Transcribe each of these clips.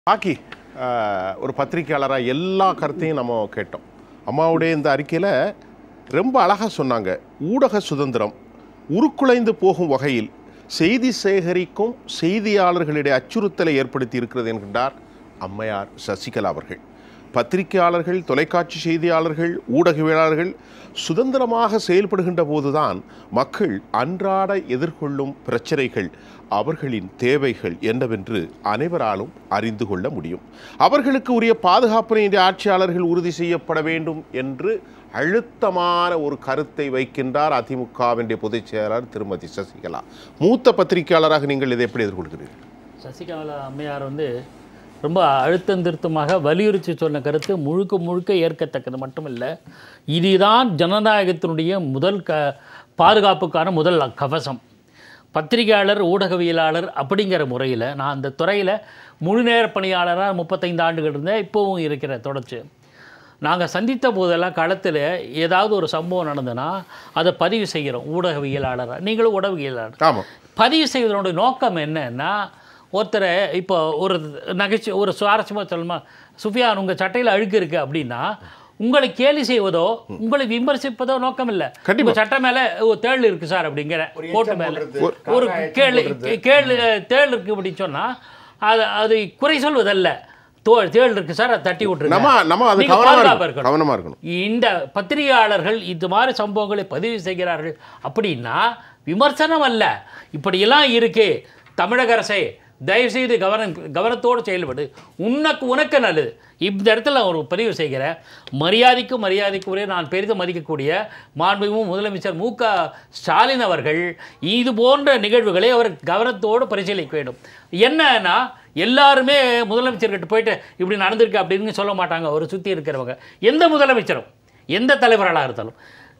பாக்கி ஆஹ், ஒரு பத்திரிக்கையாளராக எல்லா கருத்தையும் நம்ம கேட்டோம் அம்மாவுடைய இந்த அறிக்கையில் ரொம்ப அழகாக சொன்னாங்க ஊடக சுதந்திரம் உருக்குலைந்து போகும் வகையில் செய்தி சேகரிக்கும் செய்தியாளர்களிடையே அச்சுறுத்தலை ஏற்படுத்தி இருக்கிறது என்கின்றார் அம்மையார் சசிகலா அவர்கள் பத்திரிகையாளர்கள் தொலைக்காட்சி செய்தியாளர்கள் ஊடகவியலாளர்கள் சுதந்திரமாக செயல்படுகின்ற போதுதான் மக்கள் அன்றாட எதிர்கொள்ளும் பிரச்சனைகள் அவர்களின் தேவைகள் என்னவென்று அனைவராலும் அறிந்து கொள்ள முடியும் அவர்களுக்கு உரிய பாதுகாப்பினை இந்த ஆட்சியாளர்கள் உறுதி செய்யப்பட வேண்டும் என்று அழுத்தமான ஒரு கருத்தை வைக்கின்றார் அதிமுகவின் பொதுச் செயலாளர் திருமதி சசிகலா மூத்த பத்திரிகையாளராக நீங்கள் இதை எப்படி எதிர்கொள்கிறீர்கள் சசிகலா அம்மையார் வந்து ரொம்ப அழுத்தம் திருத்தமாக வலியுறுத்தி சொன்ன கருத்து முழுக்க முழுக்க ஏற்கத்தக்கது மட்டுமில்லை இதுதான் ஜனநாயகத்தினுடைய முதல் க பாதுகாப்புக்கான முதல் கவசம் பத்திரிகையாளர் ஊடகவியலாளர் அப்படிங்கிற முறையில் நான் அந்த துறையில் முழு நேர பணியாளராக முப்பத்தைந்து ஆண்டுகள் இருந்தேன் இப்போவும் இருக்கிற தொடர்ச்சி நாங்கள் சந்தித்த போதெல்லாம் களத்தில் ஏதாவது ஒரு சம்பவம் நடந்ததுன்னா அதை பதிவு செய்கிறோம் ஊடகவியலாளராக நீங்களும் ஊடகவியலாளர் ஆமாம் பதிவு செய்வதனுடைய நோக்கம் என்னன்னா ஒருத்தரை இப்போ ஒரு நகைச்சு ஒரு சுவாரஸ்யமாக சொல்லணுமா சுஃபியான் உங்கள் சட்டையில் அழுக்கு இருக்குது அப்படின்னா உங்களை கேலி செய்வதோ உங்களை விமர்சிப்பதோ நோக்கம் இல்லை கண்டிப்பா. உங்கள் சட்டை மேலே தேள் இருக்குது சார் அப்படிங்கிற கோட்டு மேலே ஒரு கேள் கேள் தேள் இருக்குது அப்படின்னு சொன்னால் அது அது குறை சொல்வதல்ல தோ தேள் இருக்குது சார் அதை தட்டி விட்டுருங்க நம்ம நம்ம அது நீங்க கவனமாக பாதுகாப்பா இருக்கணும் இருக்கணும். கவனமாக இருக்கணும் இந்த பத்திரிகையாளர்கள் இது மாதிரி சம்பவங்களை பதிவு செய்கிறார்கள் அப்படின்னா விமர்சனம் அல்ல இப்படியெல்லாம் இருக்கு தமிழக அரசே தயவுசெய்து கவனம் கவனத்தோடு செயல்படு உனக்கு உனக்கு நல்லது இந்த இடத்துல நான் ஒரு பதிவு செய்கிறேன் மரியாதைக்கு மரியாதைக்குரிய நான் பெரிதும் மதிக்கக்கூடிய மாண்புமிகு முதலமைச்சர் மு க ஸ்டாலின் அவர்கள் இது போன்ற நிகழ்வுகளை அவர் கவனத்தோடு பரிசீலிக்க வேண்டும் என்னன்னா எல்லாருமே முதலமைச்சர்கிட்ட போயிட்டு இப்படி நடந்திருக்கு அப்படின்னு சொல்ல மாட்டாங்க ஒரு சுற்றி இருக்கிறவங்க எந்த முதலமைச்சரும் எந்த தலைவர்களாக இருந்தாலும்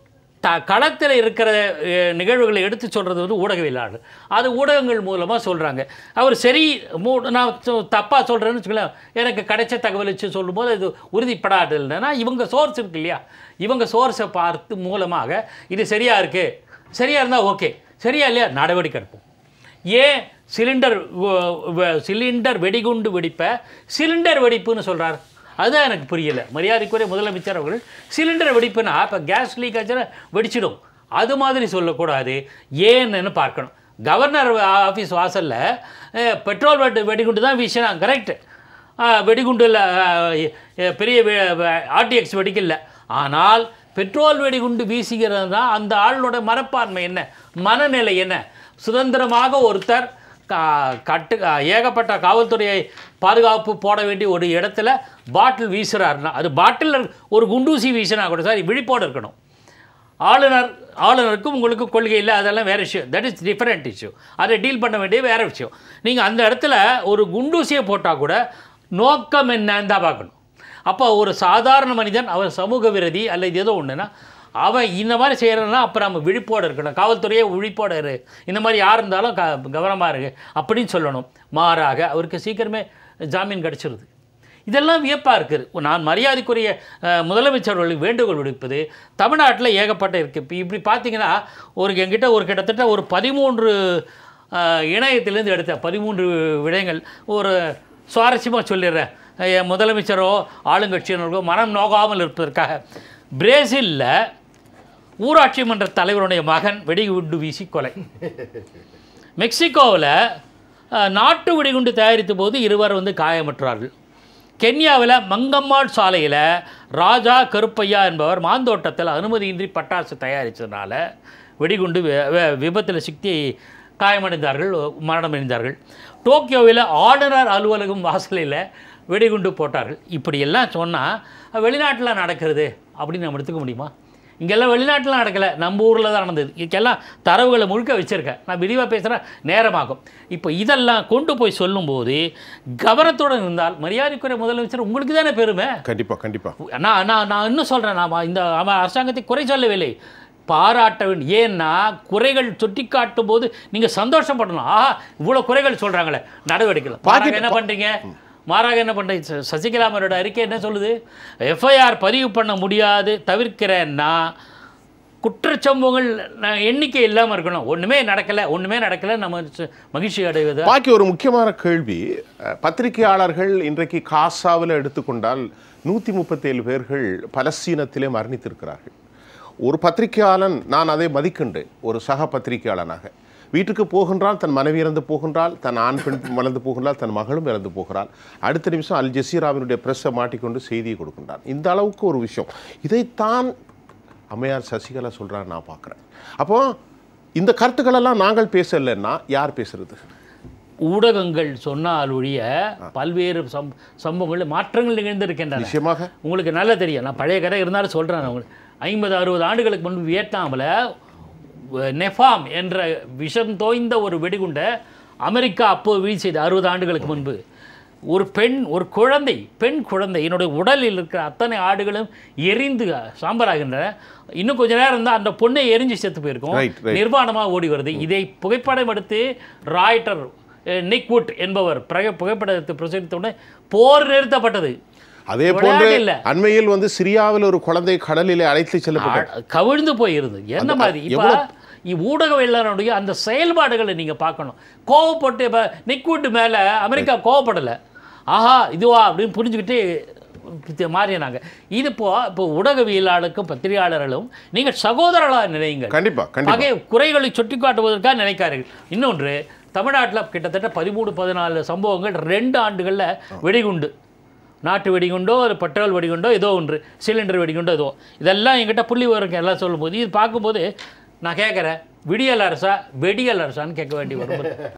த களத்தில் இருக்கிற அஹ், நிகழ்வுகளை எடுத்து சொல்கிறது வந்து ஊடகவியலாளர் அது ஊடகங்கள் மூலமாக சொல்கிறாங்க அவர் சரி மூ நான் தப்பாக சொல்கிறேன்னு வச்சுக்கலாம் எனக்கு கிடைச்ச தகவல் வச்சு சொல்லும்போது அது உறுதிப்படாது இல்லைன்னா இவங்க சோர்ஸ் இருக்கு இல்லையா இவங்க சோர்ஸை பார்த்து மூலமாக இது சரியாக இருக்குது சரியாக இருந்தால் ஓகே சரியா இல்லையா நடவடிக்கை எடுப்போம் ஏன் சிலிண்டர் வ- வ- சிலிண்டர் வெடிகுண்டு வெடிப்பை சிலிண்டர் வெடிப்புன்னு சொல்றார் அதுதான் எனக்கு புரியல மரியாதைக்குரிய முதலமைச்சர் அவர்கள் சிலிண்டர் வெடிப்புனா இப்போ கேஸ் லீக் ஆச்சுன்னா வெடிச்சிடும் அது மாதிரி சொல்லக்கூடாது ஏன்னு பார்க்கணும் கவர்னர் ஆஃபீஸ் வாசலில் பெட்ரோல் வெடி வெடிகுண்டு தான் வீசினா கரெக்ட் வெடிகுண்டில் பெரிய ஆர்டிஎக்ஸ் வெடிக்கல ஆனால் பெட்ரோல் வெடிகுண்டு வீசுகிறது தான் அந்த ஆளோட மனப்பான்மை என்ன மனநிலை என்ன சுதந்திரமாக ஒருத்தர் கா- கட்டு ஏகப்பட்ட காவல்துறையை பாதுகாப்பு போட வேண்டிய ஒரு இடத்துல பாட்டில் வீசுறாருன்னா அது பாட்டில் ஒரு குண்டூசி வீசினா கூட சார் விழிப்போடு இருக்கணும் ஆளுநர் ஆளுநருக்கும் உங்களுக்கும் கொள்கை இல்லை அதெல்லாம் வேறு விஷயம் தட் இஸ் டிஃப்ரெண்ட் இஷ்யூ அதை டீல் பண்ண வேண்டிய வேறு விஷயம் நீங்கள் அந்த இடத்துல ஒரு குண்டூசியை போட்டால் கூட நோக்கம் என்னன்னு தான் பார்க்கணும் அப்போ ஒரு சாதாரண மனிதன் அவன் சமூக விரோதி அல்லது ஏதோ ஒன்றுனா அவன் இந்த மாதிரி செய்கிறனா அப்போ நம்ம விழிப்போடு இருக்கணும் காவல்துறையே விழிப்போடு இரு இந்த மாதிரி யார் இருந்தாலும் க கவனமாக இருக்கு அப்படின்னு சொல்லணும் மாறாக அவருக்கு சீக்கிரமே ஜாமீன் கிடச்சிருது இதெல்லாம் வியப்பாக இருக்குது நான் மரியாதைக்குரிய அஹ், முதலமைச்சர்களுக்கு வேண்டுகோள் விடுப்பது தமிழ்நாட்டில் ஏகப்பட்ட இருக்குது இப்போ இப்படி பார்த்தீங்கன்னா ஒரு என்கிட்ட ஒரு கிட்டத்தட்ட ஒரு பதிமூன்று அஹ், இணையத்திலேருந்து எடுத்த பதிமூன்று விடயங்கள் ஒரு சுவாரஸ்யமாக சொல்லிடுறேன் என் முதலமைச்சரோ ஆளுங்கட்சியினர்களோ மனம் நோகாமல் இருப்பதற்காக பிரேசிலில் ஊராட்சி மன்ற தலைவருடைய மகன் வெடிகுண்டு வீசி கொலை மெக்சிகோவில் நாட்டு வெடிகுண்டு தயாரித்த போது இருவர் வந்து காயமற்றார்கள் கென்யாவில் மங்கம்மாள் சாலையில் ராஜா கருப்பையா என்பவர் மாந்தோட்டத்தில் அனுமதியின்றி பட்டாசு தயாரித்ததுனால வெடிகுண்டு வி- வி- விபத்தில் சிக்கி காயமடைந்தார்கள் மரணமடைந்தார்கள் டோக்கியோவில் ஆளுநர் அலுவலகம் வாசலில் வெடிகுண்டு போட்டார்கள் இப்படியெல்லாம் சொன்னால் வெளிநாட்டில் நடக்கிறது அப்படின்னு நம்ம எடுத்துக்க முடியுமா இங்கெல்லாம் வெளிநாட்டில் நடக்கலை நம்ம ஊரில் தான் நடந்தது இதுக்கெல்லாம் தரவுகளை முழுக்க வச்சுருக்கேன் நான் விரிவாக பேசுகிறேன் நேரமாகும் இப்போ இதெல்லாம் கொண்டு போய் சொல்லும்போது கவனத்துடன் இருந்தால் மரியாதைக்குரிய முதலமைச்சர் உங்களுக்கு தானே பெருமை கண்டிப்பாக கண்டிப்பாக நான் நான் நான் இன்னும் சொல்கிறேன் நாம் இந்த அவன் அரசாங்கத்தை குறை சொல்லவில்லை பாராட்ட வேண்டும் ஏன்னா குறைகள் சுட்டி காட்டும் போது நீங்கள் சந்தோஷப்படணும் ஆஹா இவ்வளோ குறைகள் சொல்கிறாங்களே நடவடிக்கை பாருங்க என்ன பண்ணுறீங்க மாறாக என்ன பண்ணுறீங்க ச- சசிகலா அவரோட அறிக்கை என்ன சொல்லுது எஃப்ஐஆர் பதிவு பண்ண முடியாது தவிர்க்கிறேன்னா குற்றச்சம்பவங்கள் ந- எண்ணிக்கை இல்லாமல் இருக்கணும் ஒன்றுமே நடக்கலை ஒன்றுமே நடக்கலை நம்ம சு- மகிழ்ச்சி அடைவது பாக்கி ஒரு முக்கியமான கேள்வி அஹ், பத்திரிகையாளர்கள் இன்றைக்கு காசாவில் எடுத்துக்கொண்டால் நூற்றி முப்பத்தேழு பேர்கள் பலஸ்தீனத்திலே மரணித்திருக்கிறார்கள் ஒரு பத்திரிகையாளன் நான் அதை மதிக்கின்றேன் ஒரு சக பத்திரிகையாளனாக வீட்டுக்கு போகின்றான் தன் மனைவி இறந்து போகின்றாள் தன் ஆண் பெண் இறந்து போகின்றாள் தன் மகளும் இறந்து போகிறாள் அடுத்த நிமிஷம் அல் ஜசீராவினுடைய பிரஸ்ஸை மாட்டிக்கொண்டு செய்தியை கொடுக்கின்றான் இந்த அளவுக்கு ஒரு விஷயம் இதைத்தான் அம்மையார் சசிகலா சொல்கிறான்னு நான் பார்க்குறேன் அப்போ இந்த கருத்துக்களெல்லாம் நாங்கள் பேசலைன்னா யார் பேசுறது ஊடகங்கள் சொன்னால் ஒழிய பல்வேறு சம் சம்பவங்கள் மாற்றங்கள் நிகழ்ந்திருக்கின்றன நிச்சயமாக உங்களுக்கு நல்லா தெரியும் நான் பழைய கதை இருந்தாலும் சொல்கிறேன் நான் உங்களுக்கு ஐம்பது அறுபது ஆண்டுகளுக்கு முன்பு வியட்நாமில் நெஃபாம் என்ற விஷம் தோய்ந்த ஒரு வெடிகுண்டை அமெரிக்கா அப்போது வீழ்ச்சியது அறுபது ஆண்டுகளுக்கு முன்பு ஒரு பெண் ஒரு குழந்தை பெண் குழந்தை என்னுடைய உடலில் இருக்கிற அத்தனை ஆடுகளும் எரிந்து சாம்பலாகின்றன இன்னும் கொஞ்ச நேரம் இருந்தால் அந்த பொண்ணை எரிஞ்சு செத்து போயிருக்கும் Right, right. நிர்வாணமாக ஓடி வருது இதை புகைப்படம் எடுத்து ராய்டர் அஹ், நிக் வுட் என்பவர் பிரக புகைப்படத்தை பிரசுரித்தவுடனே போர் நிறுத்தப்பட்டது அதே விளையாட்டு போன்று இல்ல. அண்மையில் வந்து சிரியாவில் ஒரு குழந்தை கடலிலே அழைத்து செல்லப்பட்டது ஆ- கவிழ்ந்து போயிருது என்ன அந்த- மாதிரி இப்போ எவ்வளவு- ஊடகவியலாளருடைய அந்த செயல்பாடுகளை நீங்க பார்க்கணும் கோவப்பட்டு இப்போ நிக்வுட் மேல அமெரிக்கா கோவப்படலை ஆஹா இதுவா அப்படின்னு புரிஞ்சுக்கிட்டு இது மாறினாங்க இது இப்போ இப்போ ஊடகவியலாளருக்கும் பத்திரிகையாளர்களும் நீங்கள் சகோதரர்களாக நினையுங்கள் கண்டிப்பா கண்டிப்பா பகை குறைகளை சுட்டி காட்டுவதற்காக நினைக்கார்கள் இன்னொன்று தமிழ்நாட்டில் கிட்டத்தட்ட பதிமூணு பதினாலு சம்பவங்கள் ரெண்டு ஆண்டுகளில் வெடிகுண்டு நாட்டு வெடிகுண்டோ ஒரு பெட்ரோல் வெடிகுண்டோ ஏதோ ஒன்று சிலிண்டர் வெடிகுண்டோ ஏதோ இதெல்லாம் என்கிட்ட புள்ளி விவரம் எல்லாம் சொல்லும்போது இது பார்க்கும்போது நான் கேட்குறேன் விடியல் அரசா வெடியல் அரசான்னு கேட்க வேண்டி வரும்